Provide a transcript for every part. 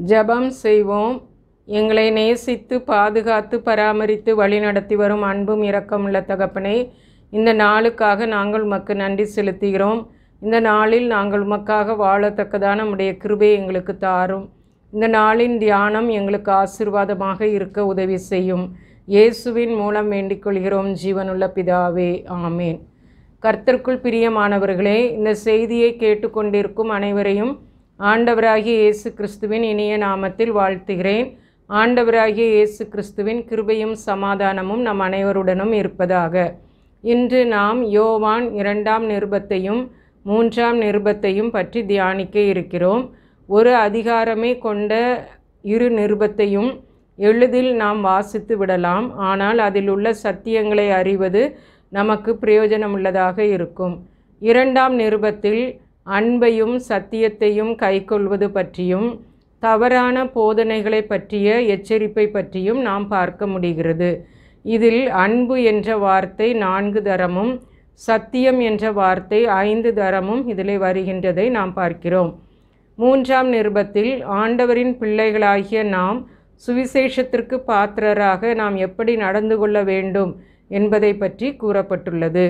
ஜெபம் செய்வோம் எங்களை நேசித்து பாதுகாத்து பராமரித்து வழிநடத்தி வரும் அன்பும் இரக்கமுள்ள தகப்பனே இந்த நாளுக்காக நாங்கள் உமக்கு நன்றி செலுத்துகிறோம் இந்த நாளில் நாங்கள் உமக்காக வாழத்தக்கதான நம்முடைய கிருபை எங்களுக்கு தாரும் இந்த நாளின் தியானம் எங்களுக்கு ஆசீர்வாதமாக இருக்க உதவி செய்யும் இயேசுவின் மூலம் வேண்டிக் கொள்கிறோம் ஜீவனுள்ள பிதாவே ஆமேன் கர்த்தருக்குள் பிரியமானவர்களே இந்த செய்தியை கேட்டுக்கொண்டிருக்கும் அனைவரையும் ஆண்டவராகிய இயேசு கிறிஸ்துவின் இனிய நாமத்தில் வாழ்த்துகிறேன் ஆண்டவராகிய இயேசு கிறிஸ்துவின் கிருபையும் சமாதானமும் நம் அனைவருடனும் இருப்பதாக இன்று நாம் யோவான் இரண்டாம் நிருபத்தையும் மூன்றாம் நிருபத்தையும் பற்றி தியானிக்க இருக்கிறோம் ஒரு அதிகாரமே கொண்ட இரு நிருபத்தையும் எளிதில் நாம் வாசித்து விடலாம் ஆனால் அதில் உள்ள சத்தியங்களை அறிவது நமக்கு பிரயோஜனமுள்ளதாக இருக்கும் இரண்டாம் நிருபத்தில் அன்பையும் சத்தியத்தையும் கைக்கொள்வது பற்றியும் தவறான போதனைகளை பற்றிய எச்சரிப்பை பற்றியும் நாம் பார்க்க முடிகிறது இதில் அன்பு என்ற வார்த்தை நான்கு தரமும் சத்தியம் என்ற வார்த்தை ஐந்து தரமும் இதில் வருகின்றதை நாம் பார்க்கிறோம் மூன்றாம் நிருபத்தில் ஆண்டவரின் பிள்ளைகளாகிய நாம் சுவிசேஷத்திற்கு பாத்திரராக நாம் எப்படி நடந்து கொள்ள வேண்டும் என்பதை பற்றி கூறப்பட்டுள்ளது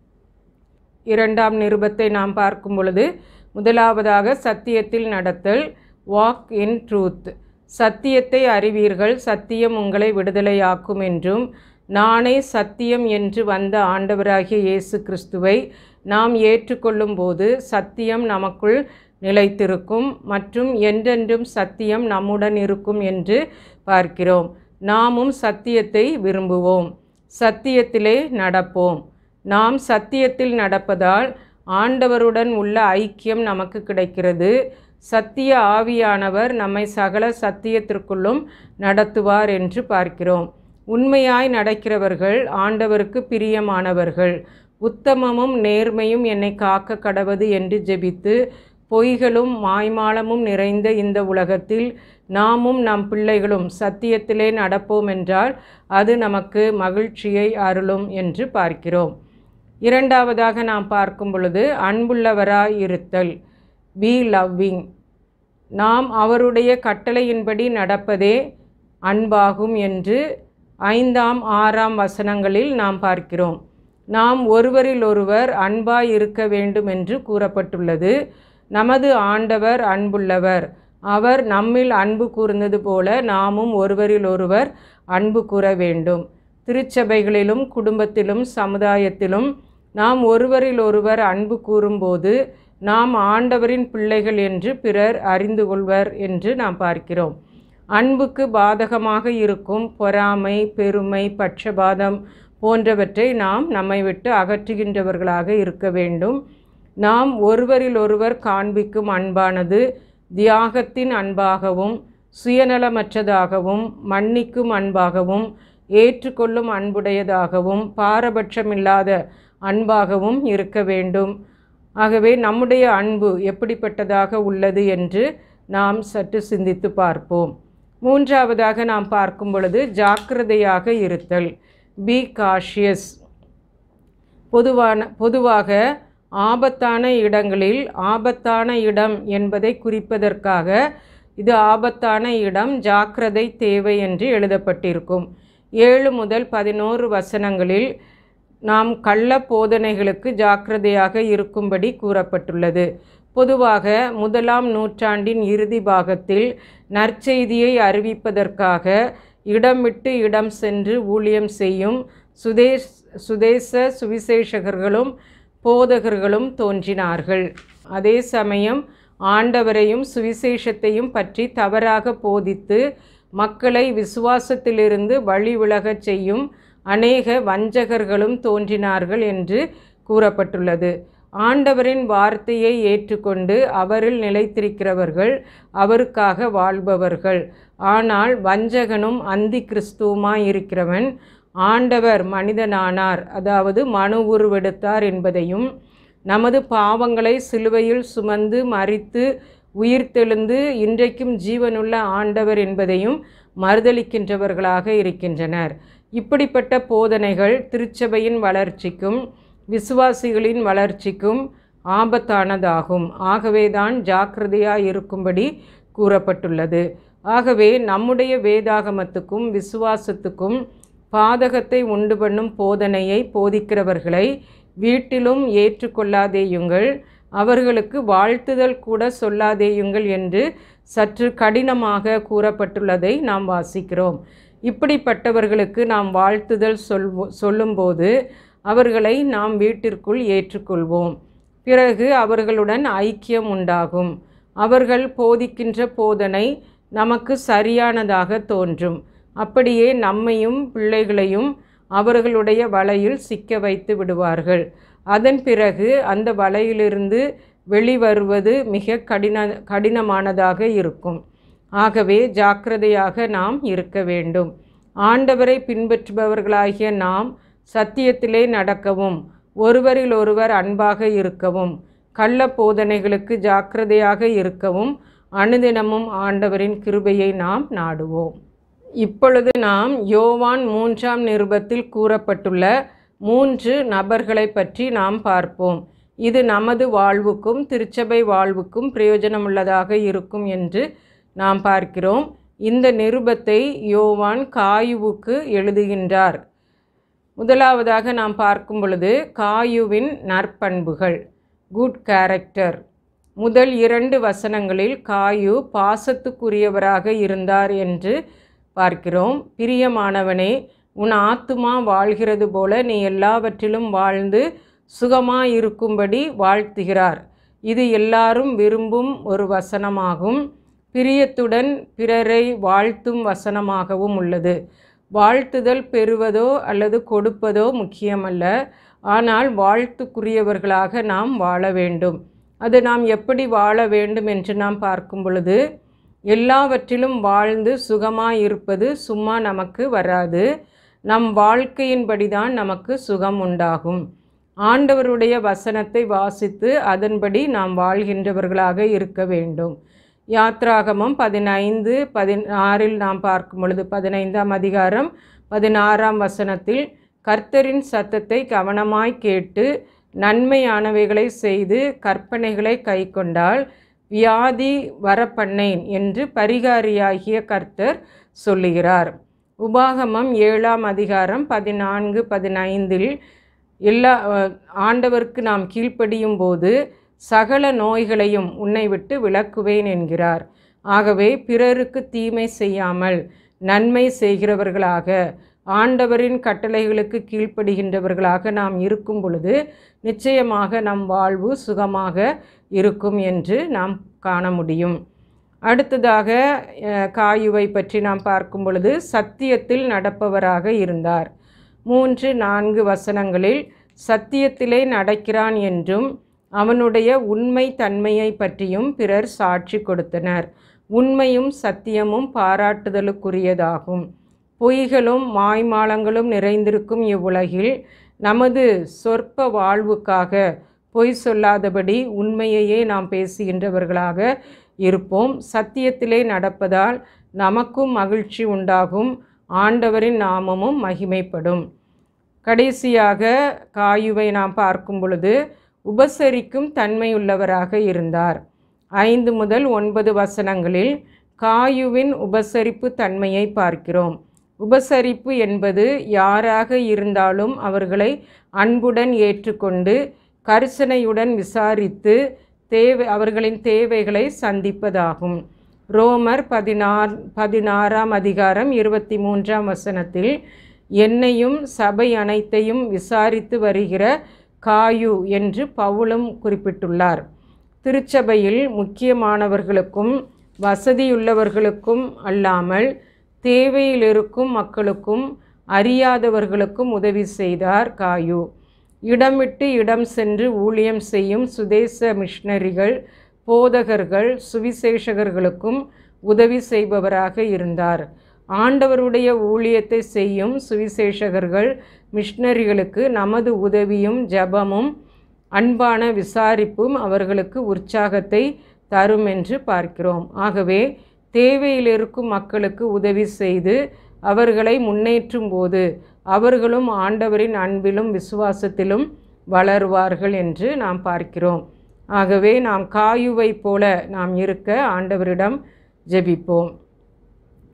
இரண்டாம் நிருபத்தை நாம் பார்க்கும் பொழுது முதலாவதாக சத்தியத்தில் நடத்தல் வாக் இன் ட்ரூத் சத்தியத்தை அறிவீர்கள் சத்தியம் உங்களை விடுதலையாக்கும் என்றும் நானே சத்தியம் என்று வந்த ஆண்டவராகிய இயேசு கிறிஸ்துவை நாம் ஏற்றுக்கொள்ளும் போது சத்தியம் நமக்குள் நிலைத்திருக்கும் மற்றும் என்றென்றும் சத்தியம் நம்முடன் இருக்கும் என்று பார்க்கிறோம் நாமும் சத்தியத்தை விரும்புவோம் சத்தியத்திலே நடப்போம் நாம் சத்தியத்தில் நடப்பதால் ஆண்டவருடன் உள்ள ஐக்கியம் நமக்கு கிடைக்கிறது சத்திய ஆவியானவர் நம்மை சகல சத்தியத்திற்குள்ளும் நடத்துவார் என்று பார்க்கிறோம் உண்மையாய் நடக்கிறவர்கள் ஆண்டவருக்கு பிரியமானவர்கள் உத்தமமும் நேர்மையும் என்னை காக்க கடவது என்று ஜெபித்து பொய்களும் மாய்மாலமும் நிறைந்த இந்த உலகத்தில் நாமும் நம் பிள்ளைகளும் சத்தியத்திலே நடப்போம் என்றால் அது நமக்கு மகிழ்ச்சியை அருளும் என்று பார்க்கிறோம் இரண்டாவதாக நாம் பார்க்கும் பொழுது அன்புள்ளவராய் இருத்தல் பி லவ்விங் நாம் அவருடைய கட்டளையின்படி நடப்பதே அன்பாகும் என்று ஐந்தாம் ஆறாம் வசனங்களில் நாம் பார்க்கிறோம் நாம் ஒருவரில் ஒருவர் அன்பாய் இருக்க வேண்டும் என்று கூறப்பட்டுள்ளது நமது ஆண்டவர் அன்புள்ளவர் அவர் நம்மில் அன்பு கூர்ந்தது போல நாமும் ஒருவரில் ஒருவர் அன்பு கூற வேண்டும் திருச்சபைகளிலும் குடும்பத்திலும் சமுதாயத்திலும் நாம் ஒருவரில் ஒருவர் அன்பு கூறும்போது நாம் ஆண்டவரின் பிள்ளைகள் என்று பிறர் அறிந்து கொள்வர் என்று நாம் பார்க்கிறோம் அன்புக்கு பாதகமாக இருக்கும் பொறாமை பெருமை பட்சபாதம் போன்றவற்றை நாம் நம்மை விட்டு அகற்றுகின்றவர்களாக இருக்க வேண்டும் நாம் ஒருவரில் ஒருவர் காண்பிக்கும் அன்பானது தியாகத்தின் அன்பாகவும் சுயநலமற்றதாகவும் மன்னிக்கும் அன்பாகவும் ஏற்றுக்கொள்ளும் அன்புடையதாகவும் பாரபட்சமில்லாத அன்பாகவும் இருக்க வேண்டும் ஆகவே நம்முடைய அன்பு எப்படிப்பட்டதாக உள்ளது என்று நாம் சற்று சிந்தித்து பார்ப்போம் மூன்றாவதாக நாம் பார்க்கும் பொழுது ஜாக்கிரதையாக இருத்தல் பி காஷியஸ் பொதுவான பொதுவாக ஆபத்தான இடங்களில் ஆபத்தான இடம் என்பதை குறிப்பதற்காக இது ஆபத்தான இடம் ஜாக்கிரதை தேவை என்று எழுதப்பட்டிருக்கும் ஏழு முதல் பதினோரு வசனங்களில் நாம் கள்ள போதனைகளுக்கு ஜாக்கிரதையாக இருக்கும்படி கூறப்பட்டுள்ளது பொதுவாக முதலாம் நூற்றாண்டின் இறுதி பாகத்தில் நற்செய்தியை அறிவிப்பதற்காக இடம் விட்டு இடம் சென்று ஊழியம் செய்யும் சுதேஷ் சுதேச சுவிசேஷகர்களும் போதகர்களும் தோன்றினார்கள் அதே சமயம் ஆண்டவரையும் சுவிசேஷத்தையும் பற்றி தவறாக போதித்து மக்களை விசுவாசத்திலிருந்து வழி விலகச் செய்யும் அநேக வஞ்சகர்களும் தோன்றினார்கள் என்று கூறப்பட்டுள்ளது ஆண்டவரின் வார்த்தையை ஏற்றுக்கொண்டு அவரில் நிலைத்திருக்கிறவர்கள் அவருக்காக வாழ்பவர்கள் ஆனால் வஞ்சகனும் அந்தி கிறிஸ்துவுமாய் இருக்கிறவன் ஆண்டவர் மனிதனானார் அதாவது மனு உருவெடுத்தார் என்பதையும் நமது பாவங்களை சிலுவையில் சுமந்து மறித்து உயிர்த்தெழுந்து இன்றைக்கும் ஜீவனுள்ள ஆண்டவர் என்பதையும் மறுதளிக்கின்றவர்களாக இருக்கின்றனர் இப்படிப்பட்ட போதனைகள் திருச்சபையின் வளர்ச்சிக்கும் விசுவாசிகளின் வளர்ச்சிக்கும் ஆபத்தானதாகும் ஆகவேதான் ஜாக்கிரதையாய் இருக்கும்படி கூறப்பட்டுள்ளது ஆகவே நம்முடைய வேதாகமத்துக்கும் விசுவாசத்துக்கும் பாதகத்தை உண்டு பண்ணும் போதனையை போதிக்கிறவர்களை வீட்டிலும் ஏற்றுக்கொள்ளாதேயுங்கள் அவர்களுக்கு வாழ்த்துதல் கூட சொல்லாதேயுங்கள் என்று சற்று கடினமாக கூறப்பட்டுள்ளதை நாம் வாசிக்கிறோம் இப்படிப்பட்டவர்களுக்கு நாம் வாழ்த்துதல் சொல்வோ சொல்லும்போது அவர்களை நாம் வீட்டிற்குள் ஏற்றுக்கொள்வோம் பிறகு அவர்களுடன் ஐக்கியம் உண்டாகும் அவர்கள் போதிக்கின்ற போதனை நமக்கு சரியானதாக தோன்றும் அப்படியே நம்மையும் பிள்ளைகளையும் அவர்களுடைய வலையில் சிக்க வைத்து விடுவார்கள் அதன் பிறகு அந்த வலையிலிருந்து வெளிவருவது மிக கடின கடினமானதாக இருக்கும் ஆகவே ஜாக்கிரதையாக நாம் இருக்க வேண்டும் ஆண்டவரை பின்பற்றுபவர்களாகிய நாம் சத்தியத்திலே நடக்கவும் ஒருவரில் ஒருவர் அன்பாக இருக்கவும் கள்ள போதனைகளுக்கு ஜாக்கிரதையாக இருக்கவும் அனுதினமும் ஆண்டவரின் கிருபையை நாம் நாடுவோம் இப்பொழுது நாம் யோவான் மூன்றாம் நிருபத்தில் கூறப்பட்டுள்ள மூன்று நபர்களை பற்றி நாம் பார்ப்போம் இது நமது வாழ்வுக்கும் திருச்சபை வாழ்வுக்கும் பிரயோஜனமுள்ளதாக இருக்கும் என்று நாம் பார்க்கிறோம் இந்த நிருபத்தை யோவான் காயுவுக்கு எழுதுகின்றார் முதலாவதாக நாம் பார்க்கும் பொழுது காயுவின் நற்பண்புகள் குட் கேரக்டர் முதல் இரண்டு வசனங்களில் காயு பாசத்துக்குரியவராக இருந்தார் என்று பார்க்கிறோம் பிரியமானவனே உன் ஆத்துமா வாழ்கிறது போல நீ எல்லாவற்றிலும் வாழ்ந்து சுகமாயிருக்கும்படி வாழ்த்துகிறார் இது எல்லாரும் விரும்பும் ஒரு வசனமாகும் பிரியத்துடன் பிறரை வாழ்த்தும் வசனமாகவும் உள்ளது வாழ்த்துதல் பெறுவதோ அல்லது கொடுப்பதோ முக்கியமல்ல ஆனால் வாழ்த்துக்குரியவர்களாக நாம் வாழ வேண்டும் அது நாம் எப்படி வாழ வேண்டும் என்று நாம் பார்க்கும் பொழுது எல்லாவற்றிலும் வாழ்ந்து சுகமாக இருப்பது சும்மா நமக்கு வராது நம் வாழ்க்கையின்படிதான் நமக்கு சுகம் உண்டாகும் ஆண்டவருடைய வசனத்தை வாசித்து அதன்படி நாம் வாழ்கின்றவர்களாக இருக்க வேண்டும் யாத்ராகமம் பதினைந்து பதினாறில் நாம் பார்க்கும் பொழுது பதினைந்தாம் அதிகாரம் பதினாறாம் வசனத்தில் கர்த்தரின் சத்தத்தை கவனமாய் கேட்டு நன்மையானவைகளை செய்து கற்பனைகளை கைக்கொண்டால் வியாதி வரப்பண்ணேன் என்று பரிகாரியாகிய கர்த்தர் சொல்லுகிறார் உபாகமம் ஏழாம் அதிகாரம் பதினான்கு பதினைந்தில் எல்லா ஆண்டவருக்கு நாம் கீழ்ப்படியும் போது சகல நோய்களையும் உன்னை விட்டு விலக்குவேன் என்கிறார் ஆகவே பிறருக்கு தீமை செய்யாமல் நன்மை செய்கிறவர்களாக ஆண்டவரின் கட்டளைகளுக்கு கீழ்ப்படுகின்றவர்களாக நாம் இருக்கும் பொழுது நிச்சயமாக நம் வாழ்வு சுகமாக இருக்கும் என்று நாம் காண முடியும் அடுத்ததாக காயுவை பற்றி நாம் பார்க்கும் பொழுது சத்தியத்தில் நடப்பவராக இருந்தார் மூன்று நான்கு வசனங்களில் சத்தியத்திலே நடக்கிறான் என்றும் அவனுடைய உண்மை தன்மையை பற்றியும் பிறர் சாட்சி கொடுத்தனர் உண்மையும் சத்தியமும் பாராட்டுதலுக்குரியதாகும் பொய்களும் மாய்மாலங்களும் நிறைந்திருக்கும் இவ்வுலகில் நமது சொற்ப வாழ்வுக்காக பொய் சொல்லாதபடி உண்மையையே நாம் பேசுகின்றவர்களாக இருப்போம் சத்தியத்திலே நடப்பதால் நமக்கும் மகிழ்ச்சி உண்டாகும் ஆண்டவரின் நாமமும் மகிமைப்படும் கடைசியாக காயுவை நாம் பார்க்கும் பொழுது உபசரிக்கும் தன்மையுள்ளவராக இருந்தார் ஐந்து முதல் ஒன்பது வசனங்களில் காயுவின் உபசரிப்பு தன்மையை பார்க்கிறோம் உபசரிப்பு என்பது யாராக இருந்தாலும் அவர்களை அன்புடன் ஏற்றுக்கொண்டு கரிசனையுடன் விசாரித்து தேவை அவர்களின் தேவைகளை சந்திப்பதாகும் ரோமர் பதினார் பதினாறாம் அதிகாரம் இருபத்தி மூன்றாம் வசனத்தில் என்னையும் சபை அனைத்தையும் விசாரித்து வருகிற காயு என்று பவுலும் குறிப்பிட்டுள்ளார் திருச்சபையில் முக்கியமானவர்களுக்கும் வசதியுள்ளவர்களுக்கும் அல்லாமல் தேவையில் இருக்கும் மக்களுக்கும் அறியாதவர்களுக்கும் உதவி செய்தார் காயு இடம் விட்டு இடம் சென்று ஊழியம் செய்யும் சுதேச மிஷனரிகள் போதகர்கள் சுவிசேஷகர்களுக்கும் உதவி செய்பவராக இருந்தார் ஆண்டவருடைய ஊழியத்தை செய்யும் சுவிசேஷகர்கள் மிஷனரிகளுக்கு நமது உதவியும் ஜபமும் அன்பான விசாரிப்பும் அவர்களுக்கு உற்சாகத்தை தரும் என்று பார்க்கிறோம் ஆகவே தேவையில் இருக்கும் மக்களுக்கு உதவி செய்து அவர்களை முன்னேற்றும் போது அவர்களும் ஆண்டவரின் அன்பிலும் விசுவாசத்திலும் வளருவார்கள் என்று நாம் பார்க்கிறோம் ஆகவே நாம் காயுவை போல நாம் இருக்க ஆண்டவரிடம் ஜெபிப்போம்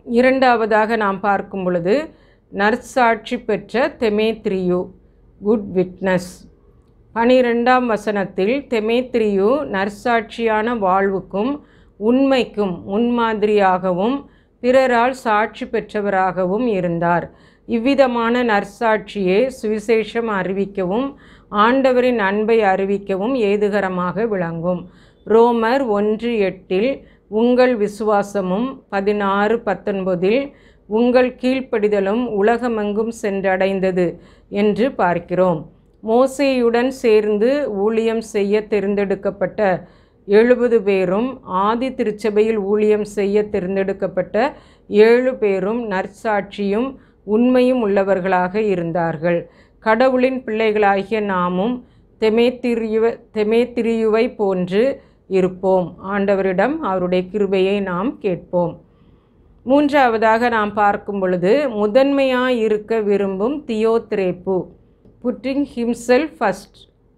இரண்டாவதாக நாம் பார்க்கும் பொழுது நற்சாட்சி பெற்ற தெமேத்ரியு குட் விட்னஸ் பனிரெண்டாம் வசனத்தில் தெமேத்ரியு நற்சாட்சியான வாழ்வுக்கும் உண்மைக்கும் முன்மாதிரியாகவும் பிறரால் சாட்சி பெற்றவராகவும் இருந்தார் இவ்விதமான நற்சாட்சியே சுவிசேஷம் அறிவிக்கவும் ஆண்டவரின் அன்பை அறிவிக்கவும் ஏதுகரமாக விளங்கும் ரோமர் ஒன்று எட்டில் உங்கள் விசுவாசமும் பதினாறு பத்தொன்பதில் உங்கள் கீழ்ப்படிதலும் உலகமெங்கும் சென்றடைந்தது என்று பார்க்கிறோம் மோசேயுடன் சேர்ந்து ஊழியம் செய்ய தேர்ந்தெடுக்கப்பட்ட எழுபது பேரும் ஆதி திருச்சபையில் ஊழியம் செய்ய தேர்ந்தெடுக்கப்பட்ட ஏழு பேரும் நற்சாட்சியும் உண்மையும் உள்ளவர்களாக இருந்தார்கள் கடவுளின் பிள்ளைகளாகிய நாமும் தெமேத்திரியுவ தெமேத்திரியுவை போன்று இருப்போம் ஆண்டவரிடம் அவருடைய கிருபையை நாம் கேட்போம் மூன்றாவதாக நாம் பார்க்கும் பொழுது முதன்மையாய் இருக்க விரும்பும் தியோத்ரேப்பு புட்டிங் ஹிம்செல்ஃப் ஃபஸ்ட்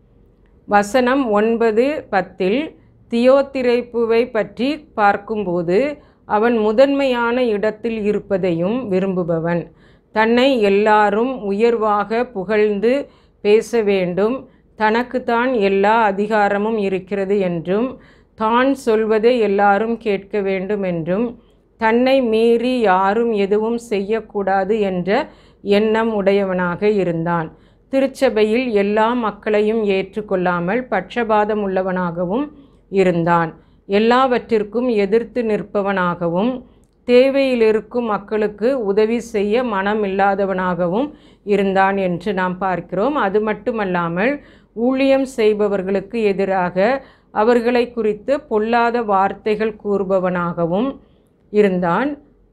வசனம் ஒன்பது பத்தில் தியோத்திரைப்புவை பற்றி பார்க்கும்போது அவன் முதன்மையான இடத்தில் இருப்பதையும் விரும்புபவன் தன்னை எல்லாரும் உயர்வாக புகழ்ந்து பேச வேண்டும் தனக்குத்தான் எல்லா அதிகாரமும் இருக்கிறது என்றும் தான் சொல்வதை எல்லாரும் கேட்க வேண்டும் என்றும் தன்னை மீறி யாரும் எதுவும் செய்யக்கூடாது என்ற எண்ணம் உடையவனாக இருந்தான் திருச்சபையில் எல்லா மக்களையும் ஏற்றுக்கொள்ளாமல் பட்சபாதம் உள்ளவனாகவும் இருந்தான் எல்லாவற்றிற்கும் எதிர்த்து நிற்பவனாகவும் தேவையில் இருக்கும் மக்களுக்கு உதவி செய்ய மனமில்லாதவனாகவும் இருந்தான் என்று நாம் பார்க்கிறோம் அது மட்டுமல்லாமல் ஊழியம் செய்பவர்களுக்கு எதிராக அவர்களை குறித்து பொல்லாத வார்த்தைகள் கூறுபவனாகவும் இருந்தான்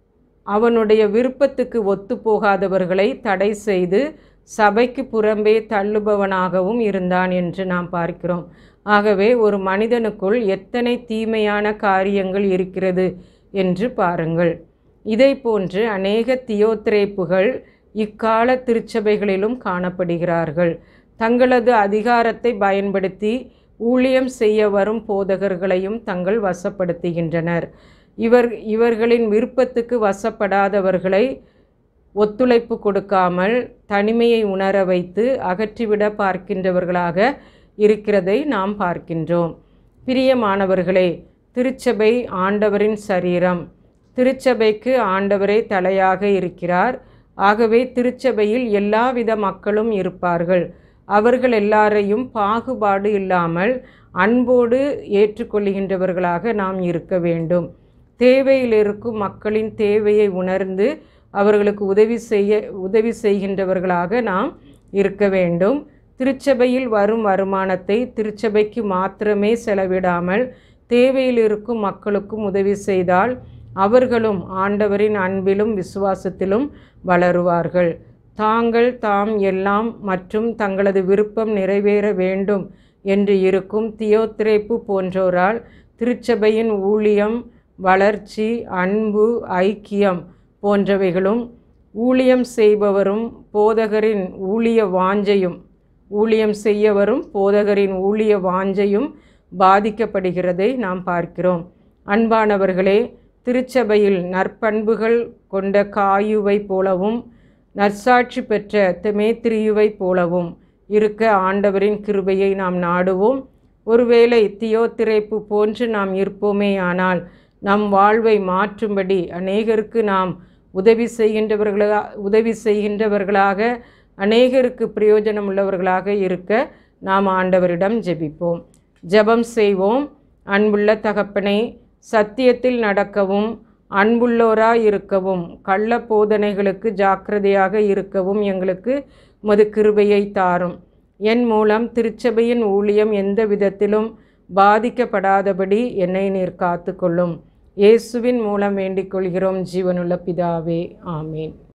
அவனுடைய விருப்பத்துக்கு ஒத்துப்போகாதவர்களை தடை செய்து சபைக்கு புறம்பே தள்ளுபவனாகவும் இருந்தான் என்று நாம் பார்க்கிறோம் ஆகவே ஒரு மனிதனுக்குள் எத்தனை தீமையான காரியங்கள் இருக்கிறது என்று பாருங்கள் இதை போன்று அநேக தியோத்திரேப்புகள் இக்கால திருச்சபைகளிலும் காணப்படுகிறார்கள் தங்களது அதிகாரத்தை பயன்படுத்தி ஊழியம் செய்ய வரும் போதகர்களையும் தங்கள் வசப்படுத்துகின்றனர் இவர் இவர்களின் விருப்பத்துக்கு வசப்படாதவர்களை ஒத்துழைப்பு கொடுக்காமல் தனிமையை உணர வைத்து அகற்றிவிட பார்க்கின்றவர்களாக இருக்கிறதை நாம் பார்க்கின்றோம் பிரியமானவர்களே திருச்சபை ஆண்டவரின் சரீரம் திருச்சபைக்கு ஆண்டவரே தலையாக இருக்கிறார் ஆகவே திருச்சபையில் எல்லாவித மக்களும் இருப்பார்கள் அவர்கள் எல்லாரையும் பாகுபாடு இல்லாமல் அன்போடு ஏற்றுக்கொள்கின்றவர்களாக நாம் இருக்க வேண்டும் தேவையில் இருக்கும் மக்களின் தேவையை உணர்ந்து அவர்களுக்கு உதவி செய்ய உதவி செய்கின்றவர்களாக நாம் இருக்க வேண்டும் திருச்சபையில் வரும் வருமானத்தை திருச்சபைக்கு மாத்திரமே செலவிடாமல் தேவையில் இருக்கும் மக்களுக்கும் உதவி செய்தால் அவர்களும் ஆண்டவரின் அன்பிலும் விசுவாசத்திலும் வளருவார்கள் தாங்கள் தாம் எல்லாம் மற்றும் தங்களது விருப்பம் நிறைவேற வேண்டும் என்று இருக்கும் தியோத்திரைப்பு போன்றோரால் திருச்சபையின் ஊழியம் வளர்ச்சி அன்பு ஐக்கியம் போன்றவைகளும் ஊழியம் செய்பவரும் போதகரின் ஊழிய வாஞ்சையும் ஊழியம் செய்ய வரும் போதகரின் ஊழிய வாஞ்சையும் பாதிக்கப்படுகிறதை நாம் பார்க்கிறோம் அன்பானவர்களே திருச்சபையில் நற்பண்புகள் கொண்ட காயுவை போலவும் நற்சாட்சி பெற்ற தெமேத்திரியுவை போலவும் இருக்க ஆண்டவரின் கிருபையை நாம் நாடுவோம் ஒருவேளை தியோத்திரைப்பு போன்று நாம் இருப்போமேயானால் நம் வாழ்வை மாற்றும்படி அநேகருக்கு நாம் உதவி செய்கின்றவர்களா உதவி செய்கின்றவர்களாக அநேகருக்கு பிரயோஜனம் உள்ளவர்களாக இருக்க நாம் ஆண்டவரிடம் ஜெபிப்போம் ஜெபம் செய்வோம் அன்புள்ள தகப்பனை சத்தியத்தில் நடக்கவும் அன்புள்ளோராய் இருக்கவும் கள்ள போதனைகளுக்கு ஜாக்கிரதையாக இருக்கவும் எங்களுக்கு மது கிருபையை தாரும் என் மூலம் திருச்சபையின் ஊழியம் எந்த விதத்திலும் பாதிக்கப்படாதபடி என்னை நீர் காத்துக்கொள்ளும் இயேசுவின் மூலம் வேண்டிக் கொள்கிறோம் ஜீவனுள்ள பிதாவே ஆமேன்